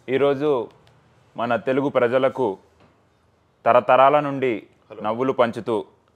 ఈరోజు మన తెలుగు ప్రజలకు తరతరాల నుండి నవ్వులు పంచుతూ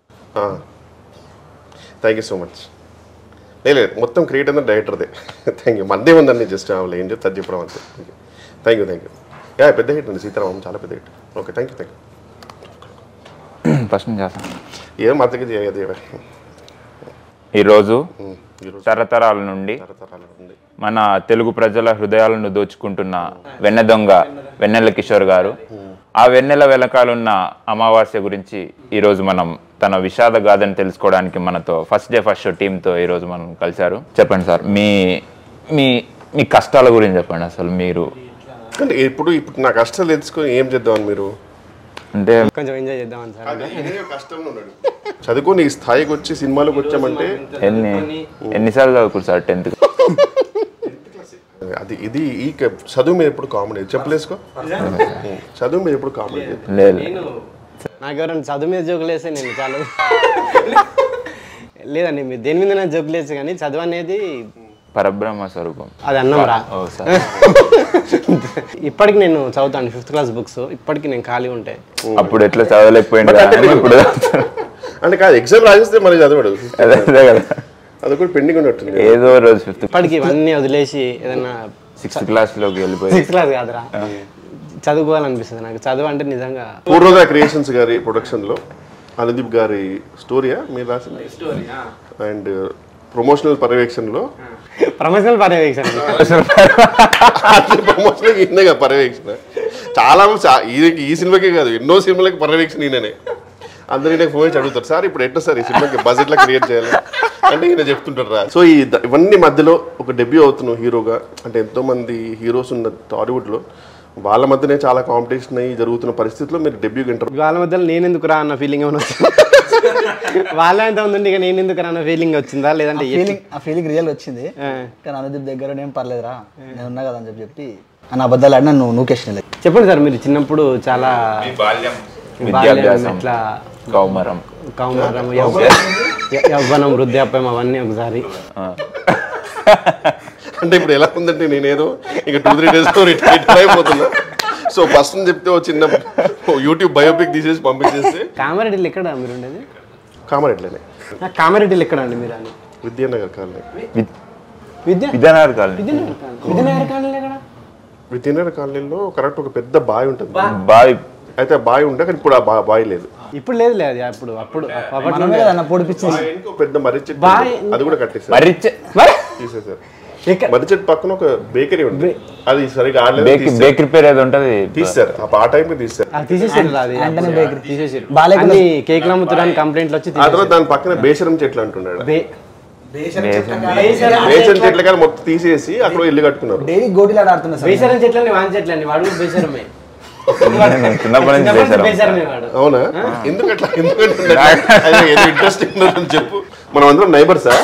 థ్యాంక్ యూ సో మచ్ లేదు మొత్తం క్రియేట్ అంతా డైరెక్టర్దే థ్యాంక్ యూ మందే ఉందండి జస్ట్ ఆమె ఏం చెప్తే అది చెప్పడం అంతే thank you thank you yeah పెద్ద హిట్ అండి సీతారామం చాలా పెద్ద hit okay thank you thank you first నుంచి చేస్తాను ఏం మద్దతు చేయదు ఈరోజు ఈరోజు తరతరాల నుండి తరతరాల నుండి మన తెలుగు ప్రజల హృదయాలను దోచుకుంటున్న వెన్నె దొంగ వెన్నెల కిషోర్ గారు ఆ వెన్నెల వెనకాలన్న అమావాస్య గురించి ఈరోజు మనం తన విషాద గాథని తెలుసుకోవడానికి మనతో ఫస్ట్ డే ఫస్ట్ షో టీంతో ఈరోజు మనం కలిశారు చెప్పండి సార్ మీ మీ మీ కష్టాల గురించి చెప్పండి అసలు మీరు అంటే ఇప్పుడు ఇప్పుడు నా కష్టాలు తెలుసుకొని ఏం చేద్దామని మీరు అంటే కొంచెం ఎంజాయ్ చేద్దామని సార్ కష్టంలో ఉన్నాడు చదువుకొని ఈ స్థాయికి వచ్చి సినిమాలోకి వచ్చామంటే ఎన్ని ఎన్నిసార్లు చదువుకురు సార్ టెన్త్ అది ఇది ఈ క- చదువు మీద ఎప్పుడు కామెడీ చెప్పలేసుకో చదువు మీద ఎప్పుడు కామెడీ లేదు నాకు ఎవరైనా చదువు మీద జోకులు వేస్తే నేను చాలా లేదండి మీరు దేని మీద జోకులు వేస్తే కానీ చదువు అనేది పరబ్రహ్మ స్వరూపం అది అన్నం రా ఓ సార్ ఇప్పటికి నేను చదువుతాను ఫిఫ్త్ క్లాస్ బుక్స్ ఇప్పటికి నేను ఖాళీ ఉంటే అప్పుడు ఎట్లా చదవలేకపోయింది ఇప్పుడు చదువుతారు. అంటే కాదు ఎగ్జామ్ రాసిస్తే మరి చదివాడు అదే అదే కదా అది కూడా పెండింగ్ ఉన్నట్టుంది ఏదో రోజు ఫిఫ్త్ ఇప్పటికి ఇవన్నీ వదిలేసి ఏదైనా సిక్స్త్ క్లాస్ లోకి వెళ్ళిపోయి సిక్స్త్ క్లాస్ కాదురా చదువుకోవాలనిపిస్తుంది నాకు చదువు అంటే నిజంగా పూర్వగా క్రియేషన్స్ గారి ప్రొడక్షన్ లో అనుదీప్ గారి స్టోరీయా మీరు రాసింది అండ్ ప్రమోషనల్ పర్యవేక్షణలో ప్రమోషనల్ పర్యవేక్షణ ప్రమోషన్ ఈయనగా పర్యవేక్షణ చాలా మంది చా- ఈ- ఈ సినిమాకే కాదు ఎన్నో సినిమాలకి పర్యవేక్షణ ఈయననే అందరూ ఈయనకి ఫోన్ చేసి అడుగుతారు సార్ ఇప్పుడు ఎట్లా సార్ ఈ సినిమాకి బడ్జెట్ లా క్రియేట్ చేయాలి అంటే ఈయన చెప్తుంటారు రా సో ఈ ద- ఇవన్నీ మధ్యలో ఒక డెబ్యూ అవుతున్నావు హీరోగా అంటే ఎంతో మంది హీరోస్ ఉన్న టాలీవుడ్ లో వాళ్ళ మధ్యనే చాలా కాంపిటీషన్ అయ్యి జరుగుతున్న పరిస్థితిలో మీరు డెబ్యూకి ఎంటర్ వాళ్ళ మధ్యలో నేను ఎందుకు రా అన్న ఫీలింగ్ ఏమైనా వచ్చిందా వాళ్ళ ఎంత ఉంది ఇక నేను ఎందుకు రా అన్న ఫీలింగ్ వచ్చిందా లేదంటే ఎట్లా? ఫీలింగ్ ఆ ఫీలింగ్ రియల్ వచ్చింది ఆ. కానీ అనుదీప్ దగ్గర ఏం పర్లేదురా నేను ఉన్నా కదా అని చెప్పి చెప్పి అన్న అబద్ధాలు ఆడినా నువ్వు నూకేషన్ లేదు చెప్పండి సార్ మీరు చిన్నప్పుడు చాలా బాల్యం బాల్యం విద్యాభ్యాసం ఇట్లా కౌమరం కౌమారం యౌవ- య- యవ్వనం వృద్ధాప్యం అవన్నీ ఒకసారి అంటే ఇప్పుడు ఎలా ఉందంటే నేనేదో ఇక టూ త్రీ డేస్ రిటైర్ అయిపోతున్నా సో ఫస్ట్ చెప్తే ఓ చిన్న యూట్యూబ్ బయోపిక్ తీసేసి పంపించేస్తే కామారెడ్డిలో ఎక్కడ మీరు ఉండేది కామారెడ్డిలోనే ఆ, కామారెడ్డిలో ఎక్కడ అండి మీరు అని విద్యానగర్ కాలనీ విద్- Vidya Vidyanagar colony Vidyanagar colony. Vidyanagar colony ఎక్కడ విద్యానగర్ కాలనీలో కరెక్ట్ ఒక పెద్ద బావి ఉంటుంది బాయ్ అయితే ఆ బావి ఉండే కానీ ఇప్పుడు ఆ బా బావి లేదు ఇప్పుడు లేదు లేదు అప్పుడు అప్పుడు అప్పట్లో మనమే కదా అన్న పొడిపించింది ఇంకో పెద్ద మర్రి చెట్టు బావి- ఉంది. అది కూడా కట్టేసారు మరి తీసేసారు ఎక్కడ మర్రి చెట్టు పక్కన ఒక బేకరీ ఉంది అది సరిగా ఆడలేదు బేకరీ బేకరీ పేరు ఏదో ఉంటది తీస్తారు ఆ ఆ టైం తీస్తారు అది తీసేసారు అది యాంటనీ బేకరీ తీసేసారు బాలేకుండా- అన్ని కేక్లు అమ్ముతారని కంప్లైంట్లు వచ్చి ఆ తర్వాత దాని పక్కన బేసరం చెట్లు అంటున్నాడు బే- బేసరం చెట్లు కానీ మొత్తం తీసేసి అక్కడ ఇల్లు కట్టుకున్నారు డైలీ గోటీలాట ఆడుతున్నా సార్ బేసరం చెట్లని వాన్ చెట్లని వాడు కూడా బేసరమే నేను చిన్నప్పటి నుంచి చిన్నప్పటి చేశాను బేసరమే వాడు అవునా ఎందుకట్లా ఎందుకంటే ఇంట్రెస్టింగ్ చెప్పు మనం అందరం నైబర్సా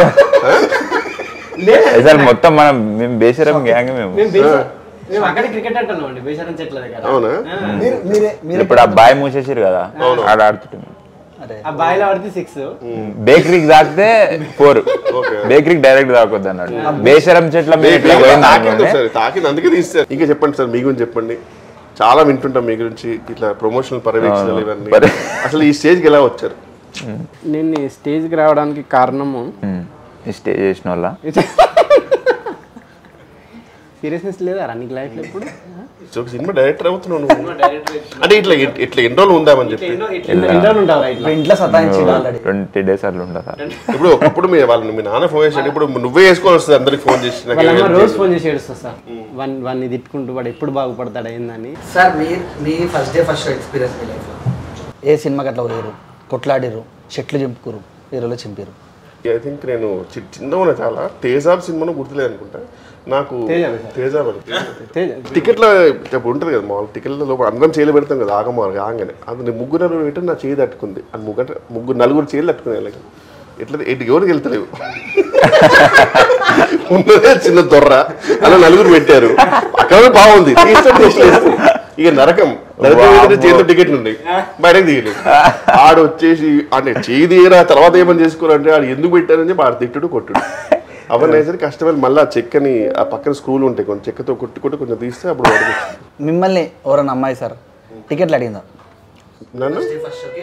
అసలు మొత్తం మనం మేము బేసరం గ్యాంగ్ మేము మేము బేసరం మేము అక్కడ క్రికెట్ ఆడుతున్నాం అండి బేసరం చెట్ల దగ్గర అవునా మీరు మీరే మీరు ఇప్పుడు ఆ బాయ్ మూసేసారు కదా ఆడ ఆడుతుంటాం అరే ఆ బాయిలో ఆడితే సిక్స్ బేకరీకి తాకితే ఫోర్ బేకరీకి డైరెక్ట్ తాకొద్దు అన్నాడు బేసరం చెట్ల మీద ఇట్లా పోయింది తాకింది అనుకోండి. సార్ తాకింది అందుకే తీస్తారు ఇంకా చెప్పండి సార్ మీ గురించి చెప్పండి చాలా వింటుంటాం మీ గురించి ఇట్లా ప్రమోషనల్ పర్యవేక్షణలు ఇవన్నీ పరి- అసలు ఈ స్టేజ్కి ఎలా వచ్చారు నేను ఈ స్టేజ్కి రావడానికి కారణము ఉమ్. ఈ స్టే చేసిన వాళ్ళ సీరియస్నెస్ లేదా రన్నింగ్ లైఫ్ ఎప్పుడు సో ఒక సినిమా డైరెక్టర్ అవుతున్నావు నువ్వు అంటే ఇట్లా ఇట్లా ఎన్ని రోజులు ఉందామని చెప్పి ఇంట్లో ఉంటావు రైట్ ఇప్పుడు ఇంట్లో సతాయించి ఆల్రెడీ ట్వంటీ డేస్ అట్లా ఉంటుంది సార్ ఇప్పుడు ఒకప్పుడు మీ వాళ్ళు మీ నాన్న ఫోన్ చేసాడు ఇప్పుడు నువ్వే వేసుకొని వస్తుంది అందరికి ఫోన్ చేసి నాకు వాళ్ళ అమ్మ help రోజు చేయి. ఫోన్ చేసి ఏడుస్తా సార్ వన్ వన్ తిట్టుకుంటూ వాడు ఎప్పుడు బాగుపడతాడు ఏందని సార్ మీ మీ first day first show experience మీ లైఫ్లో ఏ సినిమాకి అట్లా పోయారు కొట్లాడిరు చెట్లు చింపుకురు హీరోలో చింపారు ఐ థింక్ నేను చి- చిన్నగా ఉన్నా చాలా తేజాబ్ సినిమాను గుర్తులేదు అనుకుంటా నాకు తేజాబే సార్. తేజాబ్ అని తేజ టికెట్ల ఇప్పుడు ఉంటుంది కదా మామూలు టికెట్ల లోపల అందరం చేయలు పెడతాం కదా ఆగమారు ఆగనే అది నేను ముగ్గురు నలుగురు పెట్టి నా చేయి తట్టుకుంది అది ముగ్గురు ముగ్గురు నలుగురు చేలు తట్టుకునే వాళ్ళకి ఎట్లా ఎటు ఎవరికి వెళ్తలేవు ఉన్నదే చిన్న దొర్ర అలా నలుగురు పెట్టారు అక్కడ బాగుంది తీస్తే టేస్ట్ లేదు. ఇక నరకం నరకం ఏంటంటే చేతిలో టికెట్లు ఉన్నాయి బయటకు దిగలేదు ఆడు వచ్చేసి అంటే చేయి తీయరా తర్వాత ఏమని చేసుకోవాలంటే ఆడు ఎందుకు పెట్టారని చెప్పి ఆడు తిట్టుడు కొట్టుడు అవన్నీ వేసరికి కష్టపడి మళ్ళీ ఆ చెక్కని ఆ పక్కన స్క్రూలు ఉంటాయి కొంచెం చెక్కతో కొట్టుకుంటూ కొంచెం తీస్తే అప్పుడు వాడికి మిమ్మల్ని ఎవరన్నా అమ్మాయి సార్ టికెట్లు అడిగిందా నన్ను ఫస్ట్ ఓకే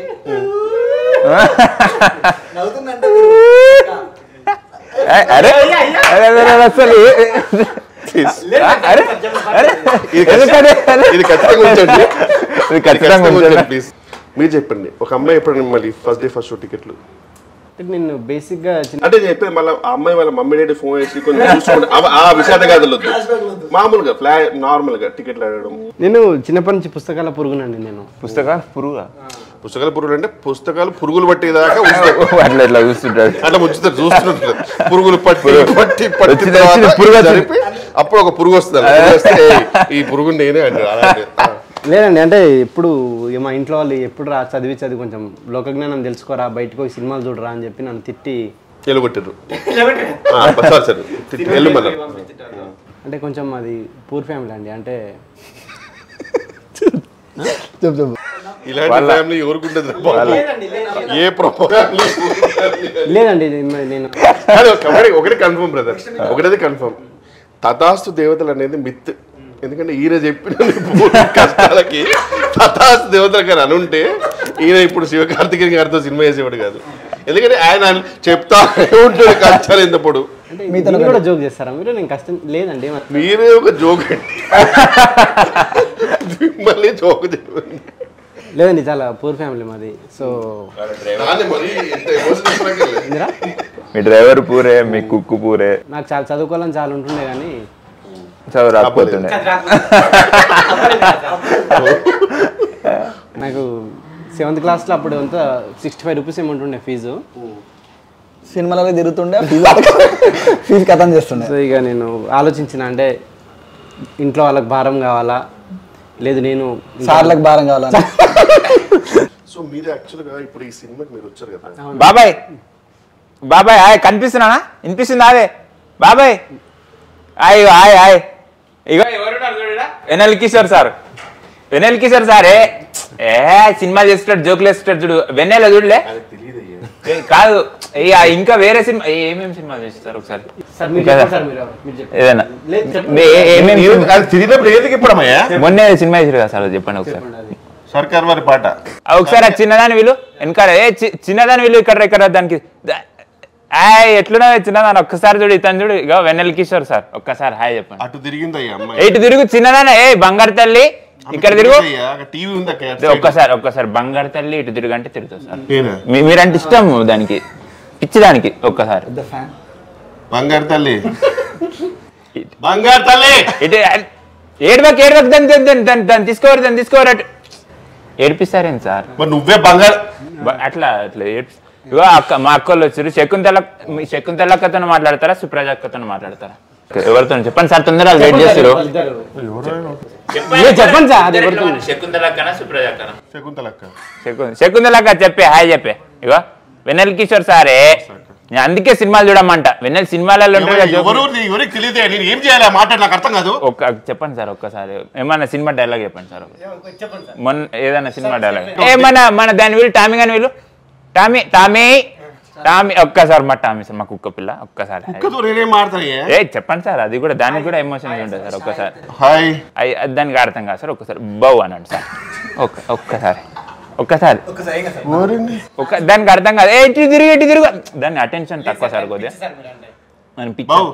ఏ, అరే అరే, అరే, అరే, అసలు ఏ- Please. అరే అరే ఇది ఎందుకని? ఖచ్చితంగా- ఇది ఖచ్చితంగా ఉంచండి ఇది ఖచ్చితంగా ఉంచండి. ప్లీజ్ మీరు చెప్పండి ఒక అమ్మాయి ఎప్పుడు మళ్ళీ ఫస్ట్ డే ఫస్ట్ షో టికెట్లు అంటే నేను బేసిక్గా చిన్న అంటే నేను చెప్పేది మళ్ళీ ఆ అమ్మాయి వాళ్ళ మమ్మీ డాడీ ఫోన్ చేసి కొంచెం చూసుకోండి అవ- ఆ విషాద గాథలు మామూలుగా ఫ్లా నార్మల్ గా టికెట్లు అడగడం నేను చిన్నప్పటి నుంచి పుస్తకాల పురుగునండి నేను పుస్తకాలు పురుగా పుస్తకాలు పురుగులు అంటే పుస్తకాలు పురుగులు పట్టేదాకా ఉంచుతారు అట్లా ఇట్లా చూస్తుంటాడు అట్లా ముంచుతారు చూస్తుంటారు పురుగులు పట్టి పట్టి పట్టి వచ్చింది, తర్వాత వచ్చింది, పురుగు వచ్చింది. జరిపి అప్పుడు ఒక పురుగు వస్తుంది ఆ పురుగు వస్తే "ఏయ్, ఈ పురుగు నేనే అంటారు అలాంటి ఆ. లేదండి అంటే ఎప్పుడు ఇక మా ఇంట్లో వాళ్ళు ఎప్పుడు రా చదివి చదివి కొంచెం లోకజ్ఞానం తెలుసుకోరా బయటకు పోయి సినిమాలు చూడరా అని చెప్పి నన్ను తిట్టి ఎలుగొట్టారు ఆ, సారీ సార్ తిట్టి వెళ్ళమన్నారు అంటే కొంచెం అది పూర్ ఫ్యామిలీ అండి అంటే చెప్పు చెప్పు ఇలాంటి ఫ్యామిలీ ఎవరుకుంటుంది ఏ ప్రోగ్రామ్ లేదండి ఇది మ- నేను కాదు, ఒకటి ఒకటి కన్ఫర్మ్ బ్రదర్ ఒకటేది కన్ఫర్మ్ తథాస్తు దేవతలు అనేది మిత్ ఎందుకంటే ఈయన చెప్పిన పూర్వ కష్టాలకి తథాస్తు దేవతలు కానీ అనుంటే ఈయన ఇప్పుడు శివకార్తికేయ గారితో సినిమా చేసేవాడు కాదు ఎందుకంటే ఆయన చెప్తా ఉంటాడు కష్టాలు ఎంతప్పుడు అంటే మీరు కూడా జోక్ చేస్తారా మీరు నేను కష్టం లేదండి మ- మీరే ఒక జోక్ అండి మళ్ళీ జోక్ చెప్పండి లేదండి చాలా పూర్ ఫ్యామిలీ మాది సో దాన్ని మరీ ఇంత emotional పడకండి. ఇందిరా మీ డ్రైవర్ పూరే మీ కుక్కు పూరే నాకు చాలా చదువుకోవాలని చాలా ఉంటుండే కానీ చదువు రాకపోతుండే నాకు సెవెంత్ క్లాస్లో అప్పుడు అంతా సిక్స్టీ ఫైవ్ రూపీస్ ఏమంటుండే ఫీజు సినిమాలలో తిరుగుతుండే ఫీజు ఫీజు కథం చేస్తుండే సో ఇక నేను ఆలోచించిన అంటే ఇంట్లో వాళ్ళకి భారం కావాలా లేదు నేను సార్లకు భారం కావాలని సో మీరు యాక్చువల్గా ఇప్పుడు ఈ సినిమాకి మీరు వచ్చారు కదా బాబాయ్ బాబాయ్ ఆయ్ కనిపిస్తున్నానా వినిపిస్తుందా అదే బాబాయ్ ఆయ్ ఆయ్ ఆయ్ ఇగో ఎవరున్నారు చూడురా? వెనల్ కిషోర్ సార్ వెనల్ కిషోర్ సార్ ఏ ఏ సినిమా చేస్తాడు జోకులు వేస్తాడు చూడు వెన్నెల చూడలే ఏ, కాదు ఇక ఇంకా వేరే సినిమా ఏమేమి సినిమాలు చేస్తారు ఒకసారి సార్ మీరు కదా. చెప్పండి సార్ మీరు మీరు చెప్పండి ఏదైనా లేదు చెప్పండి. మీ- ఏ- ఏమేమి సినిమా- అది తిరిగినప్పుడు ఏదికి ఇప్పుడమ్మయ్యా మొన్నే సినిమా చేసారు కదా సార్ అది చెప్పండి ఒకసారి సర్కార్ వారి పాట ఆ, ఒకసారి ఆ చిన్నదాని వీళ్ళు వెనకాల ఏ చి- చిన్నదాని వీళ్ళు ఇక్కడ ఇక్కడ దానికి ద- ఆయ్ ఎట్లున్నా చిన్నదాని ఒక్కసారి చూడు ఇతను చూడు ఇక వెన్నెల కిషోర్ సార్ ఒక్కసారి హాయ్ చెప్పండి అటు తిరిగిందయ్యా అమ్మాయి ఏ, ఇటు తిరుగు చిన్నదాన ఏ బంగారు తల్లి ఇక్కడ తిరుగు టీవీ ఉంది అక్క ఇది ఒక్కసారి ఒక్కసారి బంగారు తల్లి ఇటు తిరుగు అంటే తిరుగుతుంది సార్ నేనా? మీ- మీరంటే ఇష్టం దానికి పిచ్చి దానికి ఒక్కసారి ఫ్యాన్ బంగారు తల్లి బంగారు తల్లి ఇటు ఏడువకి ఏడువకి దాన్ని దాన్ని- దాన్ని దాన్ని దాన్ని తీసుకోవాలి దాన్ని తీసుకోవాలి అటు ఏడిపిస్తారేం సార్ మరి నువ్వే బంగారు బ- అట్లా అట్లా ఏడ్స్- ఇగో అక్క మా అక్కలు వచ్చారు శకుంతల మీ శకుంతల అక్కతో మాట్లాడతారా సుప్రజ అక్కతో మాట్లాడతారా ఎవరితో చెప్పండి సార్ తొందరగా వెయిట్ చేస్తారు ఇద్దరు. మీరు చెప్పండి సార్ అది ఎవరితో శకుంతల అక్కనా సుప్రజ అక్కనా శకుంతలక్క శకు- శకుంతల అక్క చెప్పే హాయ్ చెప్పే ఇగో వెన్నెల కిషోర్ సారే నేను అందుకే సినిమాలు చూడమంట వెన్నెల సినిమాలలో ఉంటారు కదా ఎవరు జోకులు. నీ ఎవరికి తెలియదే నేను ఏం చేయాలి ఆ మాట నాకు అర్థం కాదు ఒక్క చెప్పండి సార్ ఒక్కసారి ఏమన్నా సినిమా డైలాగ్ చెప్పండి సార్ మొన్న ఏదైనా సినిమా డైలాగ్ ఏ మన మన దాని వీళ్ళు టామీ అని వీళ్ళు టామీ టామీ టామీ ఒక్కసారి మా టామీ సార్ మా కుక్క పిల్ల ఒక్కసారి హాయ్. కుక్కతో నేనేం మాడతాయ్యా ఏ చెప్పండి సార్ అది కూడా దానికి కూడా ఎమోషన్స్ ఉంటుంది సార్ ఒక్కసారి హాయ్ అయి అది దానికి అర్థం కాదు సార్ ఒక్కసారి బౌ అనండి సార్ ఒక్క ఒక్కసారి ఒక్కసారి ఒక్క దానికి అర్థం కాదు ఏ ఇటు తిరిగి ఇటు తిరుగు దాని అటెన్షన్ తక్కువ సార్ కొద్దిగా మన పిచ్చి బౌ.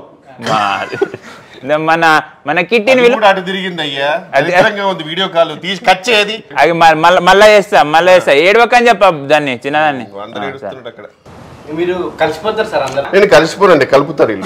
మా- మన మన కిట్టిని అది వీళ్ళు కూడా అటు తిరిగింది అయ్యా అది- దరిద్రంగా ఉంది వీడియో కాల్ తీసి కట్ చేయది అది మళ్ళీ మళ్ళా చేస్తా మళ్ళా చేస్తా ఏడవకని చెప్ప దాన్ని చిన్నదాన్ని అందరూ ఆ, సార్. ఏడుస్తున్నాడు అక్కడ మీరు కలిసిపోతారు సార్ అందరు నేను కలిసిపోనండి కలుపుతారు ఇల్లు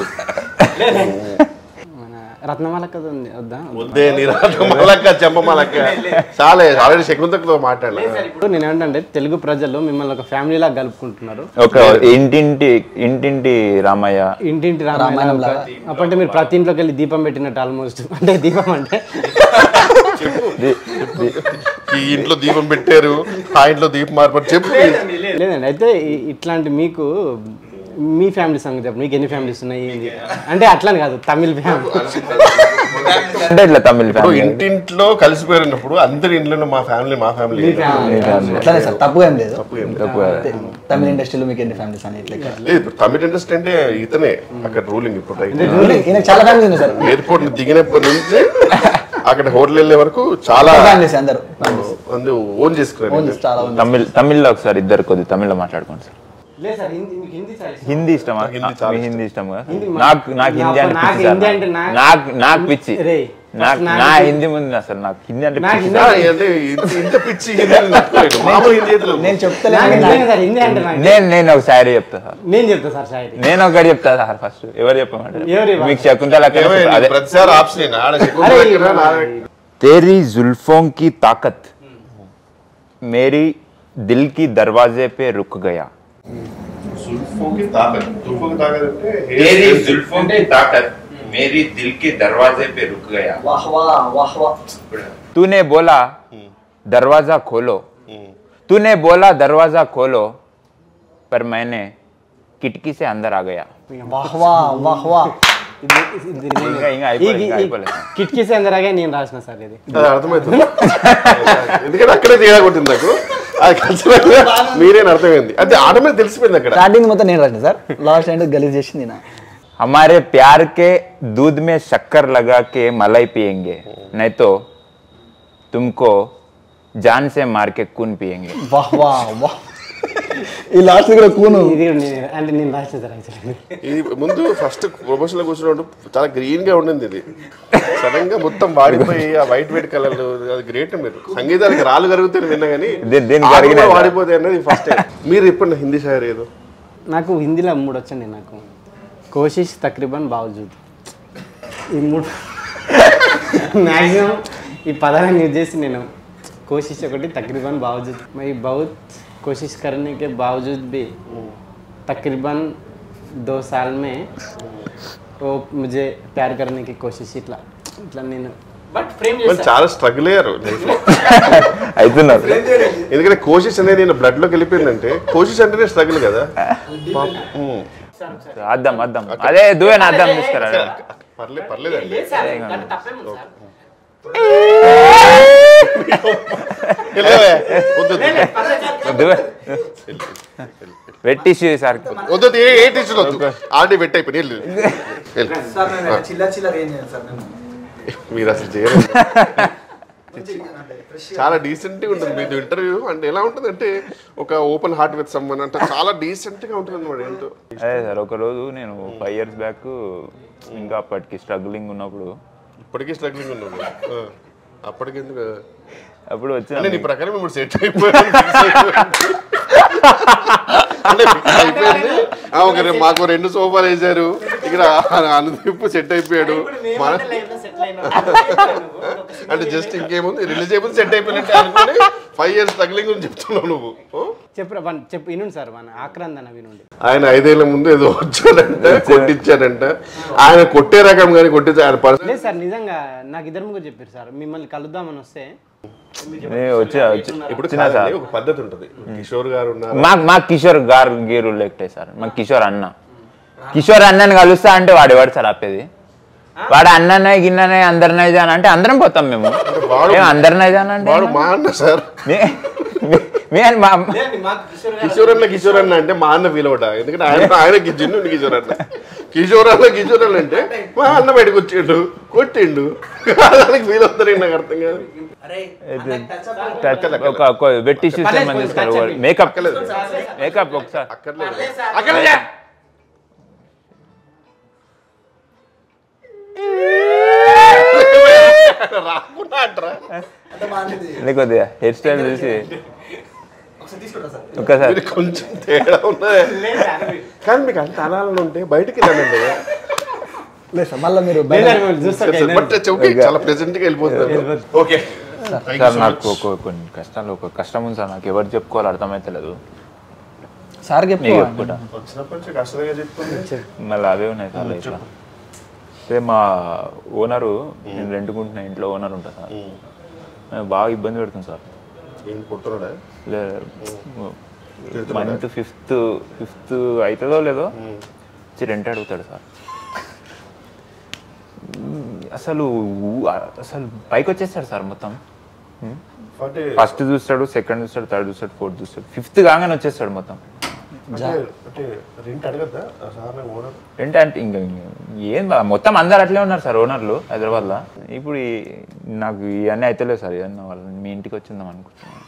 మన రత్నమాల కథ ఉంది వద్దా వద్దే నిరాటమాలక్క చెంపమాలక్క చాలా ఆల్రెడీ శకుంతలతో మాట్లాడలే ఇప్పుడు నేను ఏంటంటే తెలుగు ప్రజలు మిమ్మల్ని ఒక ఫ్యామిలీ లాగా కలుపుకుంటున్నారు ఒక ఇంటింటి ఇంటింటి రామయ్య ఇంటింటి రామాయణం లాగా అప్పుడంటే మీరు ప్రతి ఇంట్లోకి వెళ్ళి దీపం పెట్టినట్టు ఆల్మోస్ట్ అంటే దీపం అంటే ది- ది- ఈ ఇంట్లో దీపం పెట్టారు ఆ ఇంట్లో దీపం మార్పాటు చెప్పు లేదండి అయితే ఇ- ఇట్లాంటి మీకు మీ ఫ్యామిలీ సంగతి చెప్పండి మీకు ఎన్ని ఫ్యామిలీస్ ఉన్నాయి ఏంది? అంటే అట్లని కాదు తమిళ్ ఫ్యామిలీ అంటే ఇట్లా తమిళ్ ఇప్పుడు ఫ్యామిలీ ఇంటింట్లో కలిసిపోయినప్పుడు అందరి ఇంట్లో మా ఫ్యామిలీ మా ఫ్యామిలీ అట్లానే సార్ తప్పుగా ఏం లేదు తక్కువ తమిళ ఇండస్ట్రీలో మీకు ఎన్ని ఫ్యామిలీస్ అని ఇట్లా లేదు ఇప్పుడు తమిళ ఇండస్ట్రీ అంటే ఇతనే అక్కడ రూలింగ్ ఇప్పుడు right. ఈయన చాలా ఫ్యామిలీస్ ఉన్నాయి సార్ ఎయిర్పోర్ట్ దిగినప్పటి నుంచి అక్కడ హోటల్ వెళ్ళే వరకు చాలా ఫ్యామిలీస్ అందరు మంది ఓన్ చేసుకున్నారు ఓన్ చాలా ఉంది తమిళ్ తమిళ్లో ఒకసారి ఇద్దరు కొద్ది తమిళ్లో మాట్లాడుకోండి సార్ లేదు సార్ హిందీ మీకు హిందీ చాలా ఇష్టం. హిందీ ఇష్టమా హిందీ చాలా మీ హిందీ ఇష్టమా హిందీ మా- నాకు నాకు హిందీ అంటే నాకు పిచ్చి సార్. హిందీ అంటే నాకు- నాకు నాకు పిచ్చి రే, నాకు నాకు నా హిందీ- హిందీ ముందు అసలు నాకు హిందీ అంటే నాకు పిచ్చి హిందీ సార్. ఆ, అంటే ఇంత- ఇంత పిచ్చి హిందీని నట్టుకోలేదు. మామూలు హిందీ చేతులు నేను నాకు చెప్తలేను నిజంగా సార్ హిందీ అంటే నాకు నేను నేను ఒక శాయరీ చెప్తా సార్ నేను చెప్తా సార్ షాయరీ నేను ఒకటి చెప్తా సార్ ఫస్ట్ ఎవరు చెప్పమంటారు ఎవరు ఇవ్వాలి? మీకు శకుంతల ఏమే, నీ అదే ప్రతిసారి ఆప్షన్ ఆడ శకుంతల అరే, ఎక్కడా, నా- तेरी जुल्फों की ताकत मेरी दिल की दरवाजे पे रुक गया సుల్ఫోं की ताकत సుల్ఫోं की ताकत అంటే तेरी जुल्फों की ताकत मेरी दिल के दरवाजे पे रुक गया వాహ్ వా వాహ్ వా तूने बोला दरवाजा खोलो तूने बोला दरवाजा खोलो पर मैंने खिड़की से अंदर आ गया వాహ్ వా వాహ్ వా ఇది- ఇది నేను- ఇంకా- ఇంకా అయిపోలేదు, ఈ- ఇంకా ఈ- అయిపోలేదు. కిటికీ అందరాగా నేను రాసిన సార్ ఇది అది అర్థమవుతుంది ఎందుకంటే అక్కడే తేడా కొట్టింది నాకు అది ఖచ్చితంగా మీరేని అర్థమైంది అది ఆటోమేటిక్ తెలిసిపోయింది అక్కడ స్టార్టింగ్ మొత్తం నేను రాసిన సార్ లాస్ట్ ఎండ్ గలీజ్ చేసింది నా हमारे प्यार के दूध में शक्कर लगा के मलाई पियेंगे नहीं तो तुमको जान से मार के खून पियेंगे వాహ్ వా వాహ్ ఈ లాస్ట్ కూడా కూను ఇది కూడా నేను అంటే నేను రాసిన సార్ యాక్చువల్లీ ఇది ముందు ఫస్ట్ ప్రొఫెషన్ లో కూర్చున్నప్పుడు చాలా గ్రీన్ గా ఉండింది ఇది సడన్ గా మొత్తం వాడిపోయి ఆ వైట్ వైట్ కలర్ అది గ్రేట్ మీరు సంగీతానికి రాళ్ళు కరుగుతాయి విన్నా కానీ దీ- దీనికి ఆకు కరిగినాయి కూడా సార్. వాడిపోతాయి అన్నది ఫస్ట్ మీరు చెప్పండి హిందీ షాయర్ ఏదో నాకు హిందీలో మూడు వచ్చండి నాకు కోషిష్ తక్రీబన్ బావజూద్ ఈ మూడు మ్యాక్సిమం ఈ పదాలను యూజ్ చేసి నేను कोशिश ఒకటి तकरीबन बावजूद मैं बहुत कोशिश करने के बावजूद भी तकरीबन दो साल में वो मुझे प्यार करने की कोशिश इట్లా ఇట్లా నేను బట్ ఫ్రేమ్ మరి చాలా స్ట్రగుల్ అయ్యారు లైఫ్ లో అవుతున్నారు ఎందుకంటే కోషిష్ అనేది నేను బ్లడ్ లోకి వెళ్ళిపోయిందంటే కోషిష్ అంటేనే స్ట్రగుల్ కదా పాపం. ఉమ్. అద్దం అద్దం అదే దువ్వెన అద్దం తీసుకురా పర్లేదు పర్లేదండి వెళ్ళవే. వద్దు, వద్దు. దువ్వెన వెట్టిష్యూ సార్ వద్దు వద్దు, ఏ ఏ టీచర్ వద్దు ఆల్రెడీ పెట్టి అయిపోయి వెళ్ళు. వెళ్ళు. సార్ నేను చిల్లర చిల్లర ఏం చేయను సార్ నేను మీరు అసలు చేయరు చాలా డీసెంట్ గా ఉంటుంది మీది ఇంటర్వ్యూ అంటే ఎలా ఉంటుంది అంటే ఒక ఓపెన్ హార్ట్ విత్ సమ్మన్ అంటే చాలా డీసెంట్ గా ఉంటుంది అనమాట ఏంటో అదే సార్ ఒక రోజు నేను ఫైవ్ ఇయర్స్ బ్యాక్ ఇంకా అప్పటికి స్ట్రగ్లింగ్ ఉన్నప్పుడు ఇప్పటికీ స్ట్రగ్లింగ్ ఉన్నాడు ఆ, అప్పటికి ఎందుకు అప్పుడు అంటే వచ్చి నీ ప్రకారం ఇప్పుడు సెట్ అయిపోయాను fix అయిపోయాను. అంటే fix అయిపోయింది ఆ, ఒక రె- మాకు రెండు సోఫాలు వేసారు ఇక్కడ అనుదీప్ సెట్ అయిపోయాడు మన అంటే జస్ట్ ఇంకేముంది రిలీజ్ అయిపోతే సెట్ అయిపోయినట్టే అనుకుని ఫైవ్ ఇయర్స్ స్ట్రగ్లింగ్ గురించి చెప్తున్నావు నువ్వు ఓ? చెప్పు వన్ చెప్పు వినండి సార్ మన ఆక్రాందన వినండి ఆయన ఐదేళ్ల ముందు ఏదో వచ్చాడంట కొట్టించాడంట ఆయన కొట్టే రకం కానీ కొట్టించే ఆయన పర్సన్ లేదు సార్ నిజంగా నాకు ఇద్దరు ముగ్గురు చెప్పారు సార్ మిమ్మల్ని కలుద్దామని వస్తే నేను వచ్చి వచ్చి- ఇప్పుడు వచ్చినా సార్ కాదండి, ఒక పద్ధతి ఉంటుంది కిషోర్ గారు ఉన్నారు మాకు మాకు కిషోర్ గారు గీరు లేకటే సార్ మాకు కిషోర్ అన్న కిషోర్ అన్నని కలుస్తా అంటే వాడు ఎవడు సార్ ఆపేది వాడు అన్ననే గిన్ననే అందరినైతే అని అంటే అందరం పోతాం మేము వాడు- ఏం అందరినైతే అని అంటే వాడు మా అన్న సార్ మీ- మీ- మీ అని మా కిషోర్ అన్న కిషోర్ అన్న అంటే మా అన్న ఫీల్ అవుతా ఎందుకంటే ఆయన ఆయన జిన్ను కిషోర్ అన్న కిషోర్ అన్న కిషోర్ అన్న అంటే మా అన్న బయటకు వచ్చిండు కొట్టిండు దానికి ఫీల్ అవుతారు నాకు అర్థం కాదు అరే టచ్ ఒక ఒక వెట్ ఇష్యూస్ ఏమని తీసుకోరు మేకప్ మేకప్ ఒకసారి అక్కర్లేదు అక్కర్లేదు రాకుండా అంటారా అంటే బాగుంది నీకు కొద్దిగా హెయిర్ స్టైల్ చూసి ఒకసారి తీసుకుంటా సార్ ఒక్కసారి మీరు కొంచెం తేడా ఉన్నది కానీ మీకు అంత అనాలని ఉంటే బయటికి వెళ్ళండి లేదు సార్ మళ్ళీ మీరు లేదు సార్, మిమ్మల్ని చూస్తాక బట్ చౌకి చాలా ప్రెసెంట్ గా వెళ్ళిపోతుంది ఓకే సార్ నాకు ఒక కొన్ని కష్టాలు ఒక కష్టం ఉంది సార్ నాకు ఎవరు చెప్పుకోవాలి అర్థమైతలేదు సార్ మీకు చెప్పు చెప్పుకుంటా వచ్చినప్పటి నుంచి కష్టంగా చెప్పుకోండి మళ్ళీ అవే ఉన్నాయి సార్ లైఫ్లో అంటే మా ఓనరు నేను రెంట్కుంటున్న ఇంట్లో ఓనర్ ఉంటా సార్ నాకు బాగా ఇబ్బంది పెడుతుంది సార్ ఏం కొట్టున్నాడా లేదు మంత్ ఫిఫ్త్ ఫిఫ్త్ అవుతుందో లేదో వచ్చి రెంట్ అడుగుతాడు సార్ అసలు ఊ- అసలు పైకి వచ్చేస్తాడు సార్ మొత్తం అంటే ఫస్ట్ చూస్తాడు సెకండ్ చూస్తాడు థర్డ్ చూస్తాడు ఫోర్త్ చూస్తాడు ఫిఫ్త్ కాగానే వచ్చేస్తాడు మొత్తం అంటే అంటే రెంట్ అడగద్దా సార్ ఓనర్ ఏంటి అంటే ఇంకా ఇంకా ఏం బా- మొత్తం అందరు అట్లే ఉన్నారు సార్ ఓనర్లు హైదరాబాద్లో ఇప్పుడు ఈ- నాకు ఇవన్నీ అయితలేవు సార్ ఇవన్నీ వాళ్ళు మీ ఇంటికి వచ్చిందాం అనుకుంటున్నాను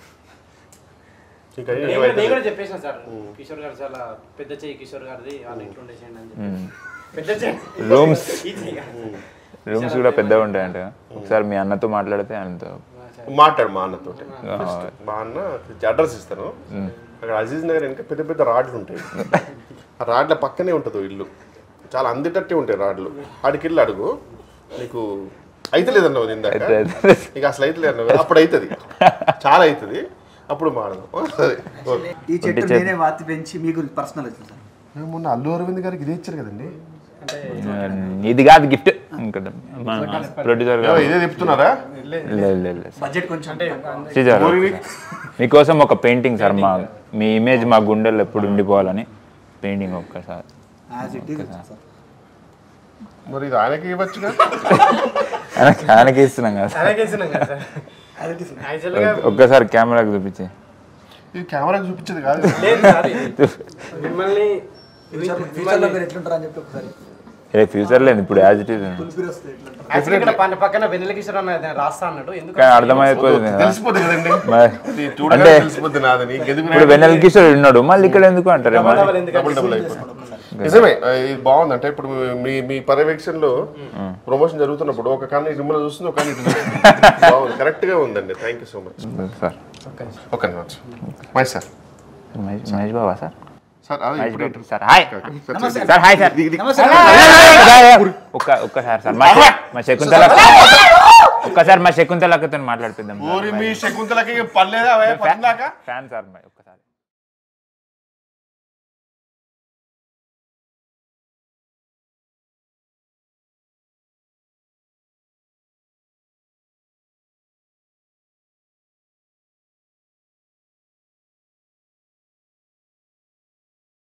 ఇంకా నేను ఏమైతే నేను కూడా చెప్పేసిన సార్ కిషోర్ గారు చాలా పెద్ద చెయ్యి కిషోర్ గారిది వాళ్ళ ఇంట్లో ఉండేసేయండి అని చెప్పి పెద్ద చెయ్యి రూమ్స్ ఈ చెయ్యి రూమ్స్ కూడా పెద్దగా ఉంటాయంట ఒకసారి మీ అన్నతో మాట్లాడితే ఆయనతో మాట్లాడు మా అన్నతో మా అన్న అడ్రస్ ఇస్తాను అక్కడ అజీజ్ నగర్ వెనక పెద్ద పెద్ద రాడ్లు ఉంటాయి ఆ రాడ్ల పక్కనే ఉంటుంది ఓ ఇల్లు చాలా అందిటట్టే ఉంటాయి రాడ్లు ఆడికి ఇల్లు అడుగు నీకు అయితే లేదన్నావు ఇందాక అయితే, అయితే. నీకు అసలు అయితే లేదు అప్పుడు అవుతుంది చాలా అవుతుంది అప్పుడు మాడదాం సరే ఓకే. ఈ చెట్టు నేనే వాతి పెంచి మీకు పర్సనల్ వచ్చింది సార్ మేము మొన్న అల్లు అరవింద్ గారికి ఇదే ఇచ్చారు కదండి ఇది కాదు గిఫ్ట్ ఇంకా ప్రొడ్యూసర్ ఏమో ఇదే చెప్తున్నారా లేదు లేదు లేదు బడ్జెట్ కొంచెం అంటే శ్రీజారు మీకోసం ఒక పెయింటింగ్ సార్ మా మీ ఇమేజ్ మా గుండెల్లో ఎప్పుడు ఉండిపోవాలని పెయింటింగ్ ఒక్కసారి యాజ్ ఇట్ ఈస్ సార్ మరి ఇది ఆయనకి ఇవ్వచ్చుగా ఆయనకి ఆయనకి ఇస్తున్నాం కదా సార్. అలాగేసినాం కదా సార్ యాజ్ ఇట్ ఈస్ యాక్చువల్గా ఒక్కసారి కెమెరాకి చూపించి ఇది కెమెరాకి చూపించేది కాదు లేదు సార్ ఇది. మిమ్మల్ని ఫ్యూచర్లో మీరు ఎట్లుంటారు అని చెప్పి ఒకసారి రేపు ఫ్యూచర్ లేదు ఇప్పుడు యాజ్ ఇట్ ఈస్ పులిపిరి వస్తే ఎట్లుంటారు యాక్చువల్లీ ఇక్కడ పక్కన పక్కన వెన్నెల కిషోర్ అన్న రాస్తా అన్నాడు ఎందుకు కానీ అర్థమైపోతుంది కదా. తెలిసిపోద్ది కదండి మరి ఇది చూడగానే అంటే తెలిసిపోద్ది నాదని ఇంకెందుకు ఇప్పుడు వెన్నెల కిషోర్ ఉన్నాడు మళ్ళీ ఇక్కడ ఎందుకు అంటారు మరి డబుల్ డబుల్ అయిపోయింది నిజమే ఆ, ఇది బాగుంది అంటే ఇప్పుడు మీ మీ పర్యవేక్షణలో ప్రమోషన్ జరుగుతున్నప్పుడు ఒక కన్ను ఇటు చూస్తుంది ఒక కన్ను ఇటు చూస్తుంది బాగుంది కరెక్ట్ గా ఉందండి thank you so much sir ఒక నిమిషం my sir Mahesh Mahesh Baba sir sir అదే మహేష్ ఇప్పుడు Babu sir hi sir hi sir ఒక్క ఒక్కసారి సార్ మా మా శకుంతల ఒక్కసారి మా శకుంతలక్కతో మాట్లాడిపిద్దాం ఊరి మీ శకుంతలకి పర్లేదా పద్దాకా ఫ్యాన్ సార్ మా ఒక్కసారి